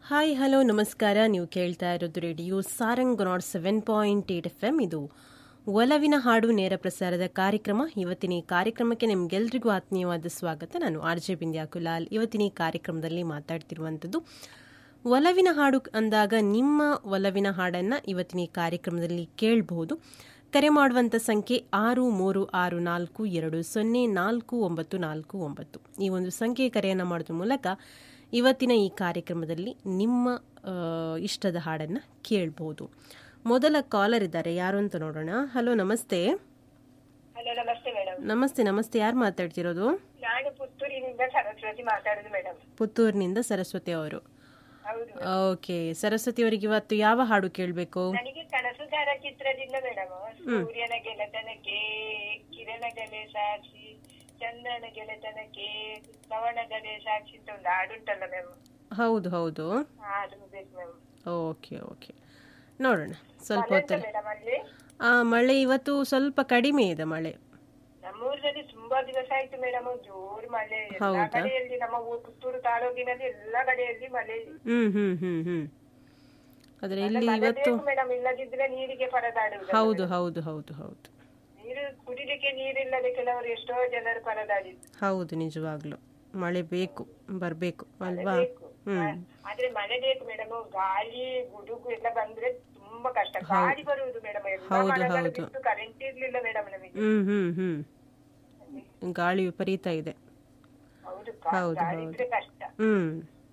Hi hello ನಮಸ್ಕಾರ ನೀವು ಕೇಳ್ತಾ ಇರೋದು radio Sarang nought seven point eight F M ಇದು ಒಲವಿನ ಹಾಡು ನೇರ ಪ್ರಸಾರದ ಕಾರ್ಯಕ್ರಮ ಇವತ್ತಿನ ಈ ಕಾರ್ಯಕ್ರಮಕ್ಕೆ ನಿಮ್ಗೆಲ್ರಿಗೂ ಆತ್ಮೀಯವಾದ ಸ್ವಾಗತ ನಾನು ಆರ್ ಜೆ ಬಿಂದ್ಯಾ ಕುಲಾಲ್ ಇವತ್ತಿನ ಈ ಕಾರ್ಯಕ್ರಮದಲ್ಲಿ ಮಾತಾಡ್ತಿರುವಂಥದ್ದು ಒಲವಿನ ಹಾಡು ಅಂದಾಗ ನಿಮ್ಮ ಒಲವಿನ ಹಾಡನ್ನು ಇವತ್ತಿನ ಈ ಕಾರ್ಯಕ್ರಮದಲ್ಲಿ ಕೇಳಬಹುದು ಕರೆ ಮಾಡುವಂಥ ಸಂಖ್ಯೆ ಆರು ಮೂರು ಆರು ನಾಲ್ಕು ಎರಡು ಸೊನ್ನೆ ನಾಲ್ಕು ಒಂಬತ್ತು ನಾಲ್ಕು ಒಂಬತ್ತು ಈ ಒಂದು ಸಂಖ್ಯೆ ಕರೆಯನ್ನು ಮಾಡೋದ್ರ ಮೂಲಕ ಇವತ್ತಿನ ಈ ಕಾರ್ಯಕ್ರಮದಲ್ಲಿ ನಿಮ್ಮ ಆ, ಇಷ್ಟದ ಹಾಡನ್ನು ಕೇಳ್ಬೋದು ಮೊದಲ ಕಾಲರ್ ಇದ್ದಾರೆ ಯಾರು ಅಂತ ನೋಡೋಣ ಹಲೋ ನಮಸ್ತೆ ಹಲೋ ನಮಸ್ತೆ ಮೇಡಮ್ ನಮಸ್ತೆ ನಮಸ್ತೆ ಯಾರು ಮಾತಾಡ್ತಿರೋದು ನಾನು ಪುತ್ತೂರಿನಿಂದ ಸರಸ್ವತಿ ಮಾತಾಡುದು ಮೇಡಮ್ ಪುತ್ತೂರಿನಿಂದ ಸರಸ್ವತಿ ಅವರು ಹೌದು ಓಕೆ ಸರಸ್ವತಿ ಅವರಿಗೆ ಇವತ್ತು ಯಾವ ಹಾಡು ಕೇಳಬೇಕು ನನಗೆ ಕನಸುಗಾರ ಚಿತ್ರದಿಂದ ಮೇಡಮ್ ಸೂರ್ಯನ ಗೆಳೆತನಕ್ಕೆ ಕಿರಣಗಳೇ ಸಾಕ್ಷಿ ಚಂದ್ರನ ಗೆಳೆತನಕ್ಕೆ ಪವನಗಳೇ ಸಾಕ್ಷಿ ಅಂತ ಒಂದು ಹಾಡುಂಟಲ್ಲ ಮ್ಯಾಮ್ ಹೌದು ಹೌದು ಹಾಡು ಬೇಕು ಮ್ಯಾಮ್ ಓಕೆ ಓಕೆ ನೋಡೋಣ ಸ್ವಲ್ಪ ಹೊತ್ತಲ್ಲಿ ಮೇಡಮ್ ಅಲ್ಲಿ ಆ ಮಳೆ ಇವತ್ತು ಸ್ವಲ್ಪ ಕಡಿಮೆ ಇದೆ ಮಳೆ ನಮ್ಮೂರಲ್ಲಿ ತುಂಬಾ ದಿವಸ ಆಯ್ತು ಮೇಡಮ್ ಜೋರು ಮಳೆ ಎಲ್ಲಾ ಹೌದಾ? ಕಡೆಯಲ್ಲಿ ನಮ್ಮ ಊರು ಪುತ್ತೂರು ತಾಲೂಕಿನಲ್ಲಿ ಎಲ್ಲಾ ಕಡೆಯಲ್ಲಿ ಮಳೆ ಹ್ಮ್ ಹ್ಮ್ ಹ್ಮ್ ಹ್ಮ್ ಆದ್ರೆ ಇಲ್ಲಿ ಮಳೆ ಇವತ್ತು ಬೇಕು ಮೇಡಮ್ ಇಲ್ಲದಿದ್ರೆ ನೀರಿಗೆ ಪರದಾಡುವುದು ಹೌದು ಹೌದು ಹೌದು ಹೌದು ನೀರು ಕುಡಿಲಿಕ್ಕೆ ನೀರಿಲ್ಲದೆ ಕೆಲವರು ಎಷ್ಟೋ ಜನರು ಪರದಾಡಿದ್ರು ಹೌದು ನಿಜವಾಗ್ಲು ಮಳೆ ಬೇಕು ಬರಬೇಕು ಅಲ್ವಾ ಬೇಕು ಹ್ಮ್ ಆದ್ರೆ ಮಳೆ ಬೇಕು ಮೇಡಮ್ ಗಾಳಿ ಗುಡುಗು ಎಲ್ಲ ಬಂದ್ರೆ ತುಂಬಾ ಕಷ್ಟ ಗಾಳಿ ಬರುವುದು ಮೇಡಮ್ ಎಲ್ಲ ಹೌದು, ಮರಗಳು ಹೌದು. ಬಿಟ್ಟು ಕರೆಂಟ್ ಇರ್ಲಿಲ್ಲ ಮೇಡಮ್ ನಮಗೆ ಹ್ಮ್ ಹ್ಮ್ ಹ್ಮ್ ಗಾಳಿ ವಿಪರೀತ ಇದೆ ಹೌದು ಕಾ- ಹೌದು, ಗಾಳಿ ಹೌದು. ಇದ್ರೆ ಕಷ್ಟ ಹ್ಮ್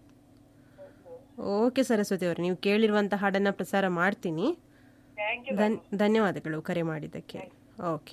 ಓಕೆ ಸರಸ್ವತಿ ಅವರು ನೀವು ಕೇಳಿರುವಂಥ ಹಾಡನ್ನ ಪ್ರಸಾರ ಮಾಡ್ತೀನಿ ಥ್ಯಾಂಕ್ ಯು ಧನ್ ಧನ್ಯವಾದಗಳು ಕರೆ ಮಾಡಿದ್ದಕ್ಕೆ ಓಕೆ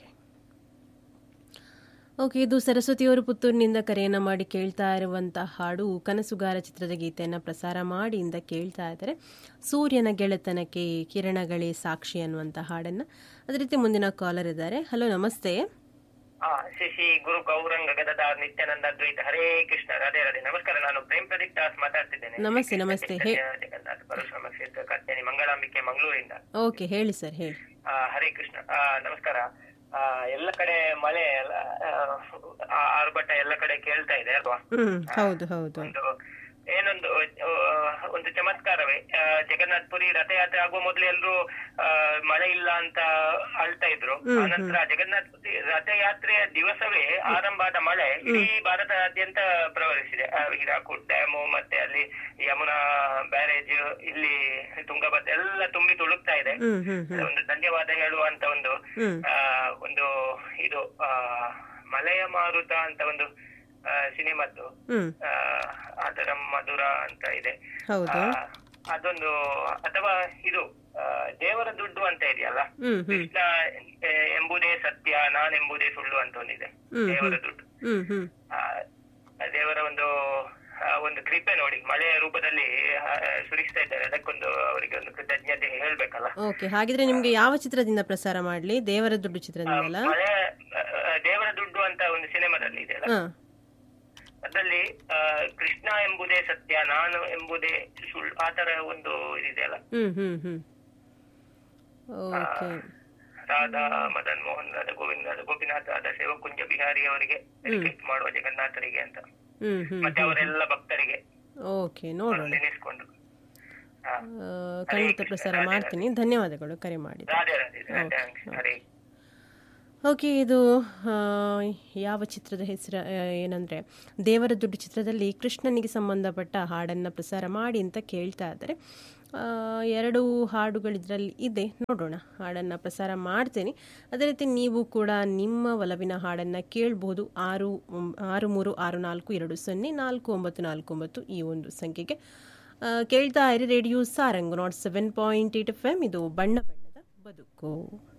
ಓಕೆ ಇದು ಸರಸ್ವತಿಯವರು ಪುತ್ತೂರಿನಿಂದ ಕರೆಯನ್ನು ಮಾಡಿ ಕೇಳ್ತಾ ಇರುವಂಥ ಹಾಡು ಕನಸುಗಾರ ಚಿತ್ರದ ಗೀತೆಯನ್ನು ಪ್ರಸಾರ ಮಾಡಿ ಇಂದ ಕೇಳ್ತಾ ಇದ್ದಾರೆ ಸೂರ್ಯನ ಗೆಳೆತನಕ್ಕೆ ಕಿರಣಗಳೇ ಸಾಕ್ಷಿ ಅನ್ನುವಂಥ ಹಾಡನ್ನು ಅದೇ ರೀತಿ ಮುಂದಿನ ಕಾಲರ್ ಇದ್ದಾರೆ ಹಲೋ ನಮಸ್ತೆ ಆ ಶಿಶಿ ಗುರು ಗೌರಂಗ ಗದದಾರ್ ನಿತ್ಯಾನಂದ ದ್ವೈತ ಹರೇ ಕೃಷ್ಣ ರಾಧೆ ರಾಧೆ ನಮಸ್ಕಾರ ನಾನು ಪ್ರೇಮ್ ಪ್ರದೀಪ್ ದಾಸ್ ಮಾತಾಡ್ತಿದ್ದೇನೆ ನಮಸ್ತೆ, ನಮಸ್ತೆ. ಹೇ- ಚೈತನ್ಯ ಜಗನ್ನಾಥ ಪರಶುರಾಮ ಕ್ಷೇತ್ರ ಕರ್ತೇನೆ ಮಂಗಳಾಂಬಿಕೆ ಮಂಗಳೂರಿಂದ ಓಕೆ ಹೇಳಿ ಸರ್ ಹೇಳಿ ಆ, ಹರೇ ಕೃಷ್ಣ ಆ, ನಮಸ್ಕಾರ ಆ, ಎಲ್ಲ ಕಡೆ ಮಳೆ ಎಲ್ಲ, ಆ, ಆರ್ಭಟ ಎಲ್ಲ ಕಡೆ ಕೇಳ್ತಾ ಇದೆ ಅಲ್ವಾ ಹ್ಮ್ ಹೌದು ಹೌದು ಒಂದು ಏನೊಂದು ಆ, ಒಂದು ಚಮತ್ಕಾರವೇ ಆ, ಜಗನ್ನಾಥ್ ಪುರಿ ರಥಯಾತ್ರೆ ಆಗುವ ಮೊದಲು ಎಲ್ರು ಆ, ಮಳೆ ಇಲ್ಲ ಅಂತ ಅಳ್ತಾ ಇದ್ರು ಆನಂತರ ಜಗನ್ನಾಥ್ ಪುರಿ ರಥಯಾತ್ರೆಯ ದಿವಸವೇ ಆರಂಭ ಆದ ಮಳೆ ಇಡೀ ಭಾರತದಾದ್ಯಂತ ಪ್ರವಹಿಸಿದೆ ಆ, ಹೀರಾಕೂಡ್ ಡ್ಯಾಮು ಮತ್ತೆ ಅಲ್ಲಿ ಯಮುನಾ ಬ್ಯಾರೇಜ್ ಇಲ್ಲಿ ತುಂಗಭದ್ರ ಎಲ್ಲ ತುಂಬಿ ತುಳುಕ್ತಾ ಇದೆ ಹ್ಮ್ ಹ್ಮ್ ಹ್ಮ್ ಒಂದು ಧನ್ಯವಾದ ಹೇಳುವಂತ ಒಂದು ಹ್ಮ್ ಆ, ಒಂದು ಇದು ಆ ಮಲೆಯ ಮಾರುತ ಅಂತ ಒಂದು ಆ, ಸಿನಿಮಾದ್ದು ಹ್ಮ್ ಆ, ಅದರ ಮಧುರ ಅಂತ ಇದೆ ಹೌದು ಆ, ಅದೊಂದು ಅಥವಾ ಇದು ಆ, ದೇವರ ದುಡ್ಡು ಅಂತ ಇದೆಯಲ್ಲ ಹ್ಮ್ ಹ್ಮ್ ಕೃಷ್ಣ ಎ, ಎಂಬುದೇ ಸತ್ಯ ನಾನೆಂಬುದೇ ಸುಳ್ಳು ಅಂತ ಒಂದಿದೆ ಹ್ಮ್, ದೇವರ ದುಡ್ಡು ಹ್ಮ್ ಹ್ಮ್ ಆ, ಆ ದೇವರ ಒಂದು ಆ, ಒಂದು ಕೃಪೆ ನೋಡಿ ಮಳೆಯ ರೂಪದಲ್ಲಿ ಆ, ಸುರಿಸ್ತಾ ಇದ್ದಾರೆ ಅದಕ್ಕೊಂದು ಅವರಿಗೆ ಒಂದು ಕೃತಜ್ಞತೆ ಹೇಳ್ಬೇಕಲ್ಲ ಓಕೆ ಹಾಗಿದ್ರೆ ನಿಮ್ಗೆ ಯಾವ ಚಿತ್ರದಿಂದ ಪ್ರಸಾರ ಮಾಡ್ಲಿ ದೇವರ ದುಡ್ಡು ಚಿತ್ರದಿಂದಲ್ಲ ಮಳೆ ಆ, ಆ, ದೇವರ ದುಡ್ಡು ಅಂತ ಒಂದು ಸಿನಿಮಾದಲ್ಲಿ ಇದೆಯಲ್ಲ ಹಾ ಅದರಲ್ಲಿ ಆ, ಕೃಷ್ಣ ಎಂಬುದೇ ಸತ್ಯ ನಾನು ಎಂಬುದೇ ಸುಳ್ಳು ಆ ತರ ಒಂದು ಇದಿದೆಯಲ್ಲ ಹ್ಮ್ ಹ್ಮ್ ಹ್ಮ್ ಓಕೆ ರಾಧಾ ಮದನ್ ಮೋಹನ್ ರಾಧ ಗೋವಿಂದ ರಾಧ ಗೋಪಿನಾಥ ರಾಧ ಸೇವಕುಂಜ ಬಿಹಾರಿ ಅವರಿಗೆ ಡೆಡಿಕೇಟ್ ಮಾಡುವ ಜಗನ್ನಾಥರಿಗೆ ಅಂತ ಹ್ಮ್ ಹ್ಮ್ ಮತ್ತೆ ಅವರೆಲ್ಲ ಭಕ್ತರಿಗೆ ಓಕೆ ನೋಡೋಣ ನೆನೆಸ್ಕೊಂಡು ಹಾ. ಆ, ಖಂಡಿತ ಪ್ರಸಾರ ಮಾಡ್ತೀನಿ ಧನ್ಯವಾದಗಳು ಕರೆ ಮಾಡಿದ ರಾಧೆ ರಾಧೆ ಥ್ಯಾಂಕ್ಸ್ ಹರೇ ಓಕೆ ಇದು ಆ, ಯಾವ ಚಿತ್ರದ ಹೆಸರು ಏನಂದರೆ ದೇವರ ದುಡ್ಡು ಚಿತ್ರದಲ್ಲಿ ಕೃಷ್ಣನಿಗೆ ಸಂಬಂಧಪಟ್ಟ ಹಾಡನ್ನು ಪ್ರಸಾರ ಮಾಡಿ ಅಂತ ಕೇಳ್ತಾ ಇದ್ದಾರೆ ಆ, ಎರಡು ಹಾಡುಗಳಿದ್ರಲ್ಲಿ ಇದೆ ನೋಡೋಣ ಹಾಡನ್ನು ಪ್ರಸಾರ ಮಾಡ್ತೇನೆ ಅದೇ ರೀತಿ ನೀವು ಕೂಡ ನಿಮ್ಮ ಒಲವಿನ ಹಾಡನ್ನು ಕೇಳ್ಬೋದು ಆರು ಒಂಬ್- ಆರು ಮೂರು ಆರು ನಾಲ್ಕು ಎರಡು ಸೊನ್ನೆ ನಾಲ್ಕು ಒಂಬತ್ತು ನಾಲ್ಕು ಒಂಬತ್ತು ಈ ಒಂದು ಸಂಖ್ಯೆಗೆ ಆ, ಕೇಳ್ತಾ ಇರಿ radio Sarang nought seven point eight F M ಇದು ಬಣ್ಣ ಬಣ್ಣದ ಬದುಕು